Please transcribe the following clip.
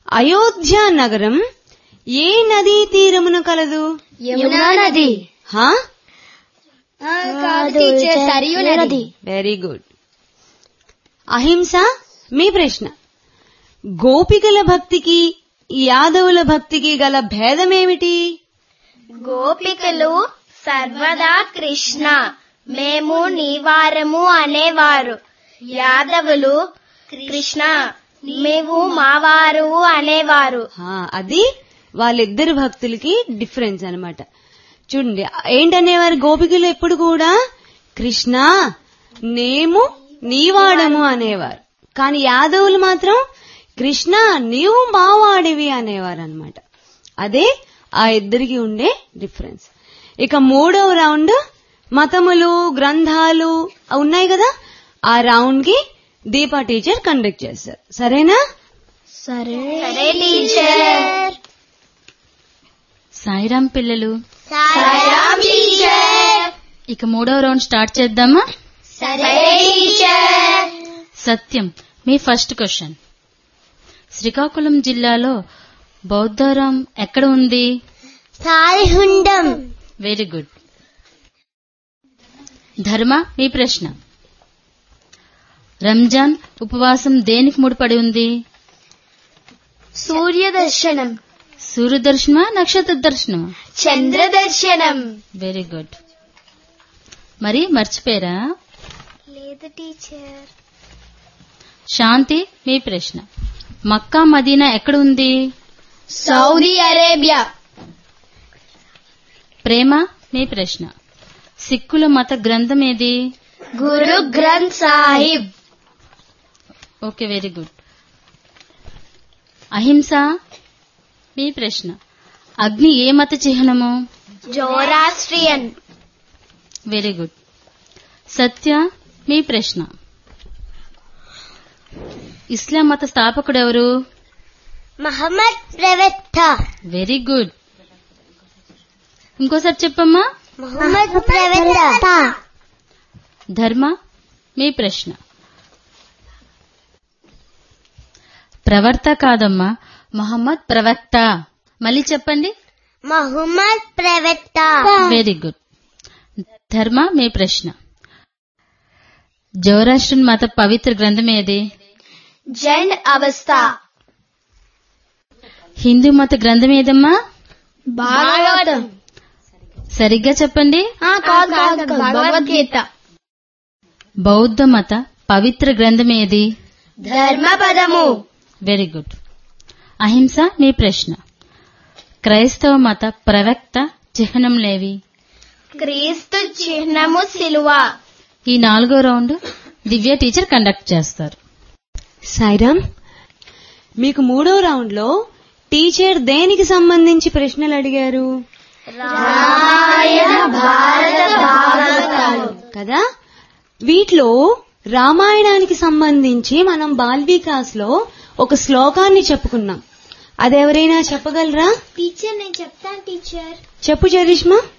అయోధ్య నగరం ఏ నదీ తీరమున కలదు యమునా నది హా కాదు టీచర్ సరియు నది వెరీ గుడ్ అహింస మీ ప్రశ్న గోపికల భక్తికి యాదవుల భక్తికి గల భేదమేమిటి గోపికలు సర్వదా కృష్ణ మేము నీవారము అనేవారు యాదవులు కృష్ణ మేము మావారు అనేవారు హా, అది వాళ్ళిద్దరు భక్తులకి డిఫరెన్స్ అన్నమాట చూడండి ఏంటనేవారు గోపికలు ఎప్పుడు కూడా కృష్ణ నేము నీవాడము అనేవారు కానీ యాదవులు మాత్రం కృష్ణ నీవు మావాడివి అనేవారు అనమాట అదే ఆ ఇద్దరికి ఉండే డిఫరెన్స్ ఇక మూడవ రౌండ్ మతములు గ్రంథాలు ఉన్నాయి కదా ఆ రౌండ్ కి దీపా టీచర్ కండక్ట్ చేస్తారు సరేనా సరే టీచర్ సాయిరాం పిల్లలు సాయిరామ్ టీచర్ ఇక మూడవ రౌండ్ స్టార్ట్ చేద్దామా సరే టీచర్ సత్యం మీ ఫస్ట్ క్వశ్చన్ శ్రీకాకుళం జిల్లాలో బౌద్ధారాం ఎక్కడ ఉంది సాయిహుండం వెరీ గుడ్ ధర్మ మీ ప్రశ్న రంజాన్ ఉపవాసం దేనికి ముడిపడి ఉంది సూర్య దర్శనం సూర్య దర్శనమా నక్షత్ర దర్శనమా చంద్ర దర్శనం వెరీ గుడ్ మరి మర్చిపోయారా లేదు టీచర్ శాంతి మీ ప్రశ్న మక్కా మదీనా ఎక్కడ ఉంది సౌదీ అరేబియా ప్రేమ మీ ప్రశ్న సిక్కుల మత గ్రంథం ఏది Guru Granth Sahib okay very good Ahimsa మీ ప్రశ్న అగ్ని ఏ మత చిహ్నము జోరాస్ట్రియన్ వెరీ గుడ్ సత్య మీ ప్రశ్న ఇస్లాం మత స్థాపకుడు ఎవరు మహమ్మద్ ప్రవక్త వెరీ గుడ్ ఇంకోసారి చెప్పమ్మా మహమ్మద్ ప్రవక్త ధర్మ మీ ప్రశ్న ప్రవర్త కాదమ్మా మొహమ్మద్ ప్రవక్త మళ్ళీ చెప్పండి మహమ్మద్ ప్రవక్త వెరీ గుడ్ ధర్మ మీ ప్రశ్న జౌరాష్ట్రన్ మత పవిత్ర గ్రంథం ఏది జన్ అవస్థ హిందూ మత గ్రంథం ఏదమ్మా భాగవతం సరిగ్గా చెప్పండి కాదు కాదు భగవద్గీత బౌద్ధ మత పవిత్ర గ్రంథం ఏది ధర్మపదము వెరీ గుడ్ అహింస మీ ప్రశ్న క్రైస్తవ మత ప్రవక్త చిహ్నం లేవి క్రీస్తు చిహ్నము సిలువ ఈ నాలుగో రౌండ్ దివ్య టీచర్ కండక్ట్ చేస్తారు సాయిరామ్ మీకు మూడో రౌండ్ లో టీచర్ దేనికి సంబంధించి ప్రశ్నలు అడిగారు రామాయణ భారత భాగవతాలు కదా వీటిలో రామాయణానికి సంబంధించి మనం బాల్వికాస్ లో ఒక శ్లోకాన్ని చెప్పుకున్నాం అదెవరైనా చెప్పగలరా టీచర్ నేను చెప్తాను టీచర్ చెప్పు చరిష్మా